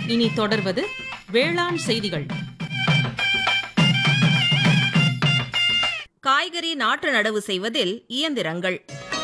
இனி தொடர்வது வேளாண் செய்திகள் காய்கறி நாற்று நடவு செய்வதில் இயந்திரங்கள்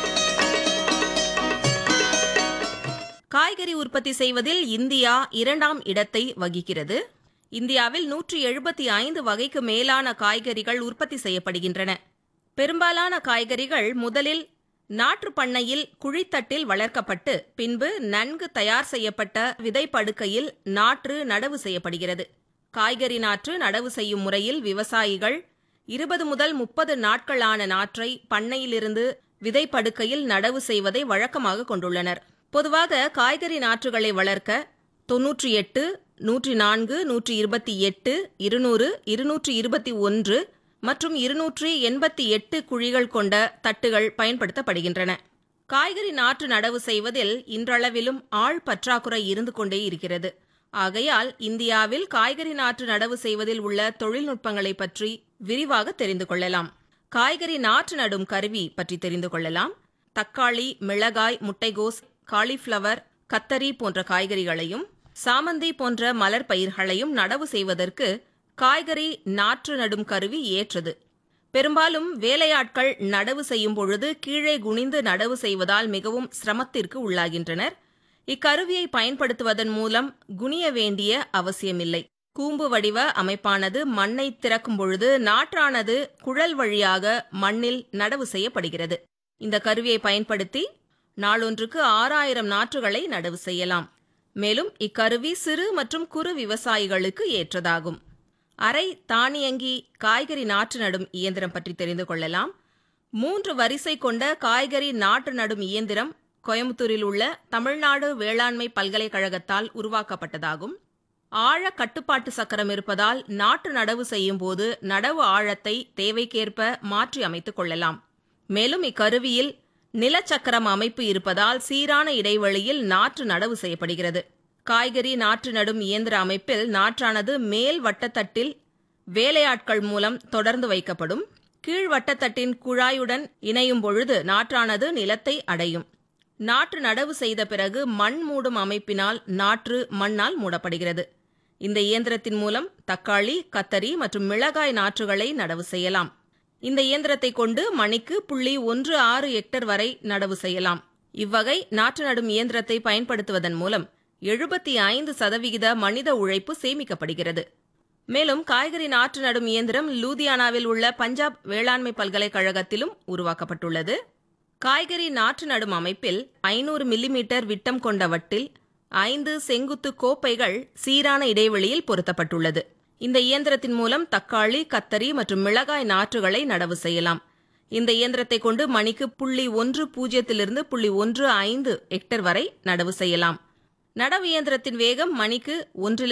காய்கறி உற்பத்தி செய்வதில் இந்தியா இரண்டாம் இடத்தை வகிக்கிறது இந்தியாவில் நூற்றி எழுபத்தி ஐந்து வகைக்கு மேலான காய்கறிகள் உற்பத்தி செய்யப்படுகின்றன பெரும்பாலான காய்கறிகள் முதலில் நாற்று பண்ணையில் குழித்தட்டில் வளர்க்கப்பட்டு பின்பு நன்கு தயார் செய்யப்பட்ட விதைப்படுக்கையில் நாற்று நடவு செய்யப்படுகிறது காய்கறி நாற்று நடவு செய்யும் முறையில் விவசாயிகள் இருபது முதல் முப்பது நாட்களான நாற்றை பண்ணையிலிருந்து விதைப்படுக்கையில் நடவு செய்வதை வழக்கமாக கொண்டுள்ளனர் பொதுவாக காய்கறி நாற்றுகளை வளர்க்க தொன்னூற்றி எட்டு நூற்றி நான்கு நூற்றி இருபத்தி எட்டு இருநூறு இருநூற்றி இருபத்தி ஒன்று மற்றும் இருநூற்றி எண்பத்தி எட்டு குழிகள் கொண்ட தட்டுகள் பயன்படுத்தப்படுகின்றன காய்கறி நாற்று நடவு செய்வதில் இன்றளவிலும் ஆள் பற்றாக்குறை இருந்து கொண்டே இருக்கிறது ஆகையால் இந்தியாவில் காய்கறி நாற்று நடவு செய்வதில் உள்ள தொழில்நுட்பங்களை பற்றி விரிவாக தெரிந்து கொள்ளலாம் காய்கறி நாற்று நடும் கருவி பற்றி தெரிந்து கொள்ளலாம் தக்காளி மிளகாய் முட்டைகோஸ் காலிஃப்ளவர் கத்தரி போன்ற காய்கறிகளையும் சாமந்தி போன்ற மலர் பயிர்களையும் நடவு செய்வதற்கு காய்கறி நாற்று நடும் கருவி ஏற்றது பெரும்பாலும் வேலையாட்கள் நடவு செய்யும் பொழுது கீழே குனிந்து நடவு செய்வதால் மிகவும் சிரமத்திற்கு உள்ளாகின்றனர் இக்கருவியை பயன்படுத்துவதன் மூலம் குனிய வேண்டிய அவசியமில்லை கூம்பு வடிவ அமைப்பானது மண்ணை திறக்கும் பொழுது நாற்றானது குழல் வழியாக மண்ணில் நடவு செய்யப்படுகிறது இந்த கருவியை பயன்படுத்தி நாளொன்றுக்கு ஆறாயிரம் நாற்றுகளை நடவு செய்யலாம் மேலும் இக்கருவி சிறு மற்றும் குறு விவசாயிகளுக்கு ஏற்றதாகும் அரை தானியங்கி காய்கறி நாற்று நடும் இயந்திரம் பற்றி தெரிந்து கொள்ளலாம் மூன்று வரிசை கொண்ட காய்கறி நாற்று நடும் இயந்திரம் கோயம்புத்தூரில் உள்ள தமிழ்நாடு வேளாண்மை பல்கலைக்கழகத்தால் உருவாக்கப்பட்டதாகும் ஆழ கட்டுப்பாட்டு சக்கரம் இருப்பதால் நாற்று நடவு செய்யும் போது நடவு ஆழத்தை தேவைக்கேற்ப மாற்றி அமைத்துக் கொள்ளலாம் மேலும் இக்கருவியில் நிலச்சக்கரம் அமைப்பு இருப்பதால் சீரான இடைவெளியில் நாற்று நடவு செய்யப்படுகிறது காய்கறி நாற்று நடும் இயந்திர அமைப்பில் நாற்றானது மேல் வட்டத்தட்டில் வேலையாட்கள் மூலம் தொடர்ந்து வைக்கப்படும் கீழ் வட்டத்தட்டின் குழாயுடன் இணையும் பொழுது நாற்றானது நிலத்தை அடையும் நாற்று நடவு செய்த பிறகு மண் மூடும் அமைப்பினால் நாற்று மண்ணால் மூடப்படுகிறது இந்த இயந்திரத்தின் மூலம் தக்காளி கத்தரி மற்றும் மிளகாய் நாற்றுகளை நடவு செய்யலாம் இந்த இயந்திரத்தை கொண்டு மணிக்கு புள்ளி ஒன்று ஆறு ஹெக்டர் வரை நடவு செய்யலாம் இவ்வகை நாற்று நடும் இயந்திரத்தை பயன்படுத்துவதன் மூலம் எழுபத்தி ஐந்து சதவிகித மனித உழைப்பு சேமிக்கப்படுகிறது மேலும் காய்கறி நாற்று நடும் இயந்திரம் லூதியானாவில் உள்ள பஞ்சாப் வேளாண்மை பல்கலைக்கழகத்திலும் உருவாக்கப்பட்டுள்ளது காய்கறி நாற்று நடும் அமைப்பில் ஐநூறு மில்லிமீட்டர் விட்டம் கொண்ட வட்டில் ஐந்து செங்குத்து கோப்பைகள் சீரான இடைவெளியில் பொருத்தப்பட்டுள்ளது இந்த இயந்திரத்தின் மூலம் தக்காளி கத்தரி மற்றும் மிளகாய் நாற்றுகளை நடவு செய்யலாம் இந்த இயந்திரத்தை கொண்டு மணிக்கு புள்ளி ஒன்று பூஜ்ஜியத்திலிருந்து புள்ளி ஒன்று ஐந்து ஹெக்டர் வரை நடவு செய்யலாம் நடவு இயந்திரத்தின் வேகம் மணிக்கு ஒன்றிலிருந்து